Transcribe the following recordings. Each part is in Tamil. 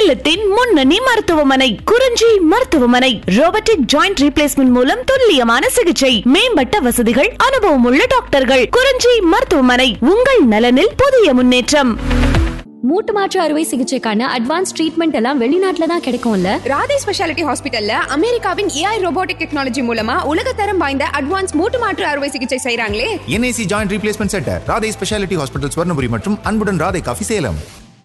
சேலத்தின் முன்னணி மருத்துவமனை குறிஞ்சி மருத்துவமனை ரோபோட்டிக் ஜாயிண்ட் ரீப்ளேஸ்மெண்ட் மூலம் துல்லியமான சிகிச்சை மேம்பட்ட வசதிகள் அனுபவமுள்ள டாக்டர்கள் குறிஞ்சி மருத்துவமனை உங்கள் நலனில் புதிய முன்னேற்றம் மூட்டு மாற்று அறுவை சிகிச்சைக்கான அட்வான்ஸ் ட்ரீட்மெண்ட் எல்லாம் வெளிநாட்டுல தான் கிடைக்கும்ல ராதே ஸ்பெஷாலிட்டி ஹாஸ்பிட்டல்ல அமெரிக்காவின் ஏஐ ரோபோட்டிக் டெக்னாலஜி மூலமா உலகத்தரம் வாய்ந்த அட்வான்ஸ் மூட்டு மாற்று அறுவை சிகிச்சை செய்றாங்களே NIC joint replacement centre Radhai speciality hospital Swarnapuri மற்றும் அன்புடன் ராதை காஃபி சேலம்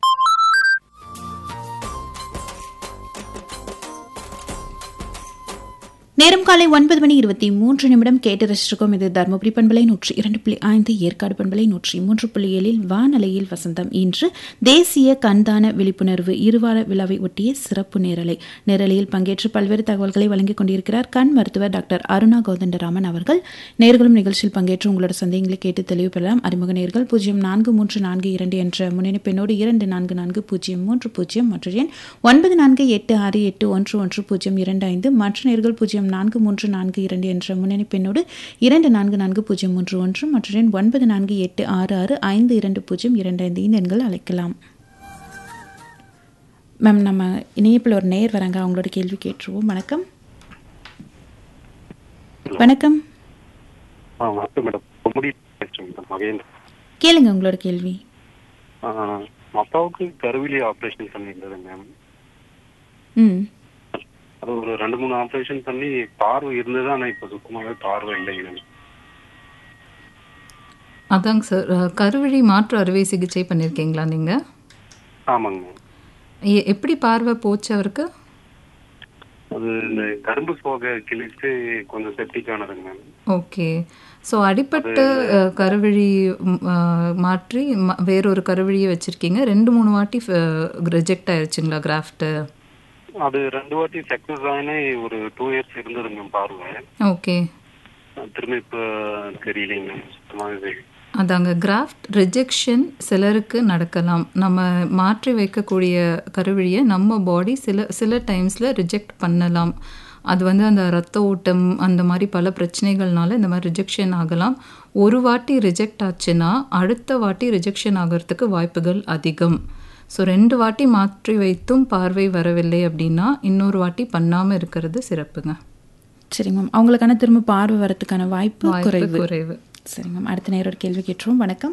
நேரம் காலை ஒன்பது மணி இருபத்தி மூன்று நிமிடம் கேட்டு ரசிச்சிருக்கோம் இது தருமபுரி பண்பலை நூற்றி இரண்டு புள்ளி ஐந்து ஏற்காடு பண்பலை நூற்றி மூன்று புள்ளி ஏழில் வானலையில் வசந்தம் இன்று தேசிய கண்தான விழிப்புணர்வு இருவார விழாவை ஒட்டிய சிறப்பு நேரலை நேரலையில் பங்கேற்று பல்வேறு தகவல்களை வழங்கிக் கொண்டிருக்கிறார் கண் மருத்துவர் டாக்டர் அருணா கோதண்டராமன் அவர்கள் நேர்களும் நிகழ்ச்சியில் பங்கேற்று உங்களோட சந்தேகங்களை கேட்டு தெளிவு பெறலாம் அறிமுக நேர்கள் பூஜ்ஜியம் நான்கு மூன்று நான்கு இரண்டு என்ற முன்னெடுப்பெண்ணோடு இரண்டு நான்கு நான்கு பூஜ்ஜியம் மூன்று பூஜ்ஜியம் மற்ற எண் ஒன்பது நான்கு எட்டு ஆறு எட்டு ஒன்று ஒன்று பூஜ்ஜியம் இரண்டு ஐந்து மற்ற நேர்கள் பூஜ்ஜியம் நான்கு மூன்று நான்கு இரண்டு என்ற முன்னணி பெண்ணோடு இரண்டு நான்கு நான்கு பூஜ்ஜியம் மூன்று ஒன்று மற்ற எண் ஒன்பது நான்கு எட்டு ஆறு ஆறு ஐந்து இரண்டு பூஜ்ஜியம் இரண்டு ஐந்து இந்த எண்கள் அழைக்கலாம் மேம் நம்ம இணையப்பில் ஒரு நேர் வராங்க அவங்களோட கேள்வி கேட்டுருவோம் வணக்கம் வணக்கம் ஆ வணக்கம் மேடம் முடி பேசுறேன் மேடம் மகேந்திர கேளுங்க உங்களோட கேள்வி ஆ, அப்பாவுக்கு கருவிலி ஆப்ரேஷன் பண்ணியிருந்தது மேம் ம் அது ஒரு ரெண்டு மூணு ஆப்ரேஷன் பண்ணி பார்வை இருந்தது ஆனால் இப்போ சுத்தமாகவே பார்வை இல்லைங்க மேம் அதாங்க சார் அஹ், கருவழி மாற்று அறுவை சிகிச்சை பண்ணியிருக்கீங்களா நீங்கள் ஆமாங்க மேம் எப்படி பார்வை போச்சு அவருக்கு அது இந்த கரும்பு சோகை கிழிச்சு கொஞ்சம் செப்டிக் ஆனதுங்க மேம் ஓகே ஸோ அடிப்பட்ட அஹ், கருவழி ம், அஹ், மாற்றி ம- வேறொரு கருவழியை வச்சுருக்கீங்க ரெண்டு மூணு வாட்டி ரிஜெக்ட் ஆயிடுச்சுங்களா கிராஃப்ட்டு அது ரெண்டு வாட்டி சக்ஸஸ் ஆனே ஒரு டூ இயர்ஸ் இருந்ததுங்க மேம் பார்வை ஓகே திரும்ப இப்போ தெரியலைங்க மேம் சுத்தமாகவே அதாங்க கிராஃப்ட் ரிஜெக்ஷன் சிலருக்கு நடக்கலாம் நம்ம மாற்றி வைக்கக்கூடிய கருவழியை நம்ம பாடி சில சில டைம்ஸில் ரிஜெக்ட் பண்ணலாம் அது வந்து அந்த ரத்த ஓட்டம் அந்த மாதிரி பல பிரச்சனைகள்னால இந்த மாதிரி ரிஜெக்ஷன் ஆகலாம் ஒரு வாட்டி ரிஜெக்ட் ஆச்சுன்னா அடுத்த வாட்டி ரிஜெக்ஷன் ஆகிறதுக்கு வாய்ப்புகள் அதிகம் ஸோ ரெண்டு வாட்டி மாற்றி வைத்தும் பார்வை வரவில்லை அப்படின்னா இன்னொரு வாட்டி பண்ணாமல் இருக்கிறது சிறப்புங்க சரிங்க மேம் அவங்களுக்கான திரும்ப பார்வை வரதுக்கான வாய்ப்பு வாய்ப்பு குறைவு குறைவு சரிங்க மேம் அடுத்த நேரோட கேள்வி கேட்டுருவோம் வணக்கம்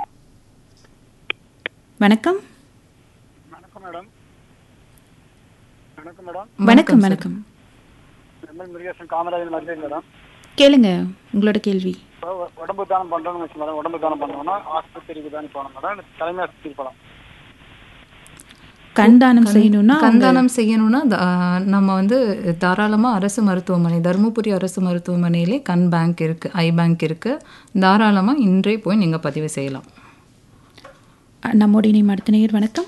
வணக்கம் வணக்கம் மேடம் வணக்கம் மேடம் வணக்கம் வணக்கம் எம்எல் முருகேசன் காமராஜன் மருத்துவ மேடம் கேளுங்க உங்களோட கேள்வி இப்போ உ- உடம்பு தானம் பண்ணுறோம்னு வச்சு மேடம் உடம்பு தானம் பண்ணோம்னா ஆஸ்பத்திரிக்கு தானே போகணும் மேடம் இல்லை தலைமை ஆஸ்பத்திரிக்கு போகலாம் கண் தானம் செய்யணும்னா அவங்க- கண்தானம் செய்யணும்னா த- ஆஹ் நம்ம வந்து தாராளமாக அரசு மருத்துவமனை தருமபுரி அரசு மருத்துவமனையிலே கண் பேங்க் இருக்குது ஐ பேங்க் இருக்குது தாராளமாக இன்றே போய் நீங்கள் பதிவு செய்யலாம் அ, நம்மோட இணையம் அடுத்த நேயர் வணக்கம்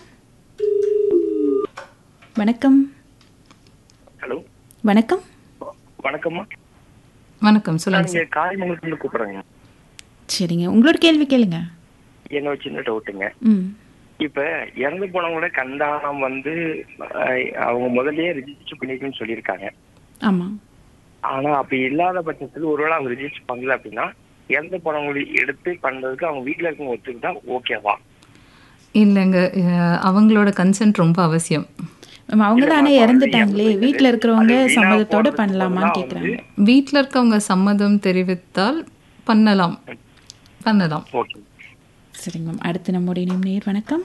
வணக்கம் ஹலோ வணக்கம் வணக்கம்மா வணக்கம் சொல்லுங்கள் நீங்க காரியமங்கலத்துல கூப்பிடுறேங்க சரிங்க உங்களோட கேள்வி கேளுங்க என்னோட சின்ன டவுட்டுங்க ம் இப்ப இறந்து போனவங்களோட கண்தானம் வந்து அஹ், அவங்க முதல்லயே ரிஜிஸ்டர் பண்ணிருக்குன்னு சொல்லியிருக்காங்க ஆமாம் ஆனா அப்படி இல்லாத பட்சத்துல ஒருவேளை அவங்க ரிஜிஸ்டர் பண்ணல அப்படின்னா இறந்து போனவங்களை எடுத்து பண்றதுக்கு அவங்க வீட்டுல இருக்கவங்க ஒத்துக்கிட்டா ஓகேவா இல்லைங்க அஹ் அவங்களோட கன்சென்ட் ரொம்ப அவசியம் மேம் அவங்க தானே இல்ல, இறந்துட்டாங்களே அது வீட்டில் இருக்கிறவங்க அது வீணா சம்மதத்தோட போறதுக்கு பண்ணலாமான்னு பதிலா கேட்குறாங்க வீட்டில் இருக்கவங்க சம்மதம் தெரிவித்தால் பண்ணலாம் பண்ணலாம் ஓகே சரிங்க மேம் அடுத்து நம்மோட இணையம் நேர் வணக்கம்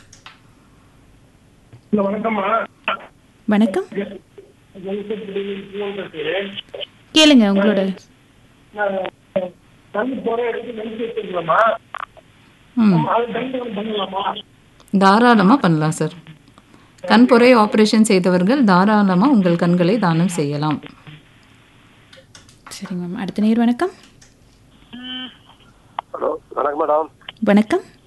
வணக்கம்மா வணக்கம் கேளுங்க உங்களோட கண் போகிற இடத்துக்கு நெஞ்சு வச்சுக்கலாமா ம் அது தண்டனை பண்ணலாமா தாராளமாக பண்ணலாம் சார் கண் பொறை ஆப்ரேஷன் செய்தவர்கள் தாராளமாக உங்கள் கண்களை தானம் செய்யலாம் சரிங்க மேம் அடுத்த நேர் வணக்கம் ஹலோ வணக்கம் மேடம் வணக்கம்